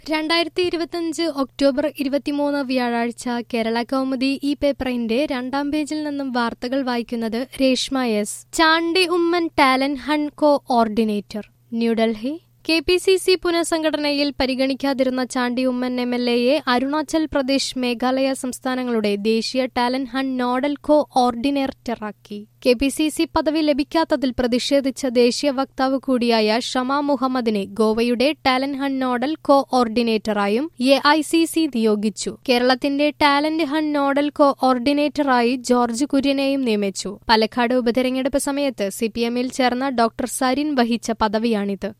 രണ്ടായിരത്തി ഇരുപത്തിയഞ്ച് ഒക്ടോബർ ഇരുപത്തിമൂന്ന് വ്യാഴാഴ്ച കേരള കൗമുദി ഈ പേപ്പറിന്റെ രണ്ടാം പേജിൽ നിന്നും വാർത്തകൾ വായിക്കുന്നത് Reshma S Chandy Oommen talent hunt coordinator New Delhi K P C C പുനഃസംഘടനയിൽ പരിഗണിക്കാതിരുന്ന ചാണ്ടി ഉമ്മൻ എം എൽ എയെ അരുണാചൽ പ്രദേശ് മേഘാലയ സംസ്ഥാനങ്ങളുടെ ദേശീയ ടാലന്റ് ഹണ്ട് നോഡൽ കോ ഓർഡിനേറ്ററാക്കി കെ പി സി സി പദവി ലഭിക്കാത്തതിൽ പ്രതിഷേധിച്ച ദേശീയ വക്താവ് കൂടിയായ ഷമ മുഹമ്മദിനെ ഗോവയുടെ ടാലന്റ് ഹണ്ട് നോഡൽ കോ ഓർഡിനേറ്ററായും എ ഐ സി സി നിയോഗിച്ചു കേരളത്തിന്റെ ടാലന്റ് ഹണ്ട് നോഡൽ കോ ഓർഡിനേറ്ററായി ജോർജ് കുര്യനെയും നിയമിച്ചു പാലക്കാട് ഉപതെരഞ്ഞെടുപ്പ് സമയത്ത് സിപിഎമ്മിൽ ചേർന്ന ഡോക്ടർ സരിൻ വഹിച്ച പദവിയാണിത്